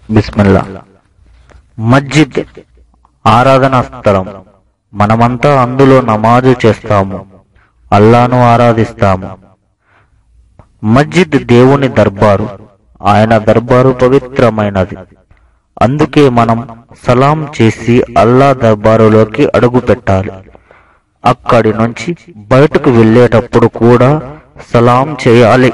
బిస్మిల్లా మస్జిద్ ఆరాధనా స్థలం మనమంతా అందులో నమాజు చేస్తాము అల్లాను ఆరాధిస్తాము మస్జిద్ దేవుని దర్బారు ఆయన దర్బారు పవిత్రమైనది అందుకే మనం సలాం చేసి అల్లా దర్బారులోకి అడుగు పెట్టాలి అక్కడి నుంచి బయటకు వెళ్ళేటప్పుడు కూడా సలాం చేయాలి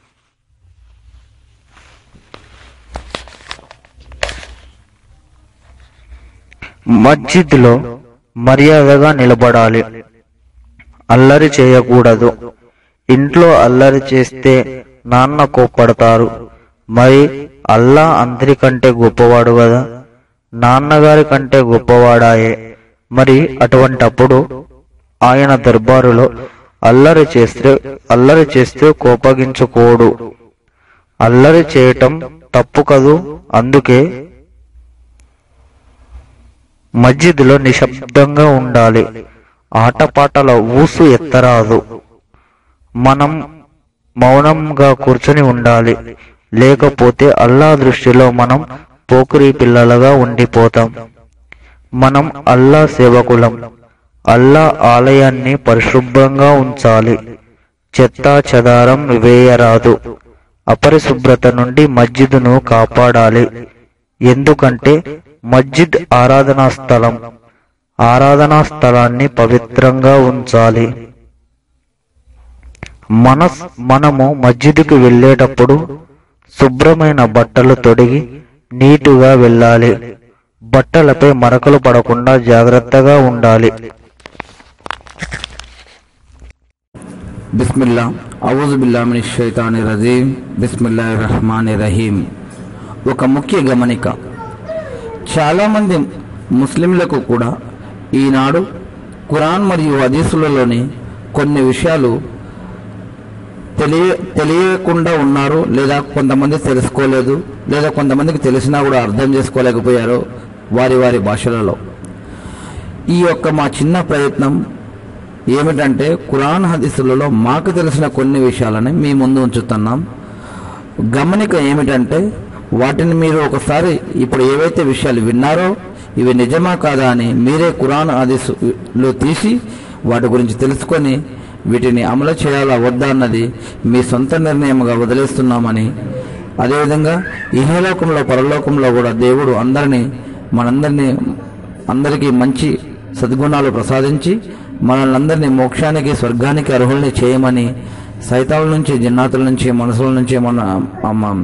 మస్జిద్లో మర్యాదగా నిలబడాలి అల్లరి చేయకూడదు ఇంట్లో అల్లరి చేస్తే నాన్న కోప్పడతారు మరి అల్లా అందరికంటే గొప్పవాడు కదా నాన్నగారి కంటే గొప్పవాడాయే మరి అటువంటప్పుడు ఆయన దర్బారులో అల్లరి చేస్తే అల్లరి చేస్తే కోపగించుకోడు అల్లరి చేయటం తప్పు కదూ అందుకే మస్జిద్లో నిశ్శబ్దంగా ఉండాలి ఆటపాటల ఊసు ఎత్తరాదు మనం మౌనంగా కూర్చొని ఉండాలి లేకపోతే అల్లా దృష్టిలో మనం పోకిరి పిల్లలుగా ఉండిపోతాం మనం అల్లా సేవకులం అల్లా ఆలయాన్ని పరిశుభ్రంగా ఉంచాలి చెత్త చెదారం వేయరాదు అపరిశుభ్రత నుండి మస్జిద్ను కాపాడాలి ఎందుకంటే మస్జిద్ ఆరాధనా స్థలం ఆరాధనా స్థలాన్ని పవిత్రంగా ఉంచాలి మన మనము మస్జిద్కు వెళ్ళేటప్పుడు శుభ్రమైన బట్టలు తొడిగి నీటుగా వెళ్ళాలి బట్టలపై మరకలు పడకుండా జాగ్రత్తగా ఉండాలి బిస్మిల్లా అవుజు బిల్లామిని షైతాని రజీం బిస్మిల్లా రహమాన్ రహీం ఒక ముఖ్య గమనిక చాలామంది ముస్లింలకు కూడా ఈనాడు ఖురాన్ మరియు హదీసులలోని కొన్ని విషయాలు తెలియ తెలియకుండా ఉన్నారు లేదా కొంతమంది తెలుసుకోలేదు లేదా కొంతమందికి తెలిసినా కూడా అర్థం చేసుకోలేకపోయారు వారి వారి భాషలలో ఈ యొక్క మా చిన్న ప్రయత్నం ఏమిటంటే ఖురాన్ హదీసులలో మాకు తెలిసిన కొన్ని విషయాలని మీ ముందు ఉంచుతున్నాం గమనిక ఏమిటంటే వాటిని మీరు ఒకసారి ఇప్పుడు ఏవైతే విషయాలు విన్నారో ఇవి నిజమా కాదా అని మీరే ఖురాన్ హదీసులో తీసి వాటి గురించి తెలుసుకొని వీటిని అమలు చేయాలా వద్దా అన్నది మీ సొంత నిర్ణయంగా వదిలేస్తున్నామని అదేవిధంగా ఇహలోకంలో పరలోకంలో కూడా దేవుడు అందరినీ మనందరినీ అందరికీ మంచి సద్గుణాలు ప్రసాదించి మనల్ని అందరినీ మోక్షానికి స్వర్గానికి అర్హుల్ని చేయమని సైతాల నుంచి జిన్నాతుల నుంచి మనసుల నుంచి మన మన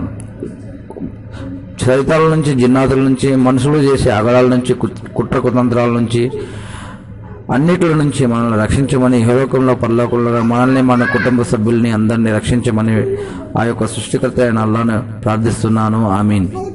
సైతాల నుంచి జిన్నాతుల నుంచి మనుషులు చేసే అగడాల నుంచి కుట్- కుట్ర కుతంత్రాల నుంచి అన్నిటి నుంచి మనల్ని రక్షించమని హేలోకంలో పరలోకంలో మనల్ని మన కుటుంబ సభ్యుల్ని అందరినీ రక్షించమని ఆ యొక్క సృష్టికర్త అయిన అల్లాను ప్రార్థిస్తున్నాను ఆమీన్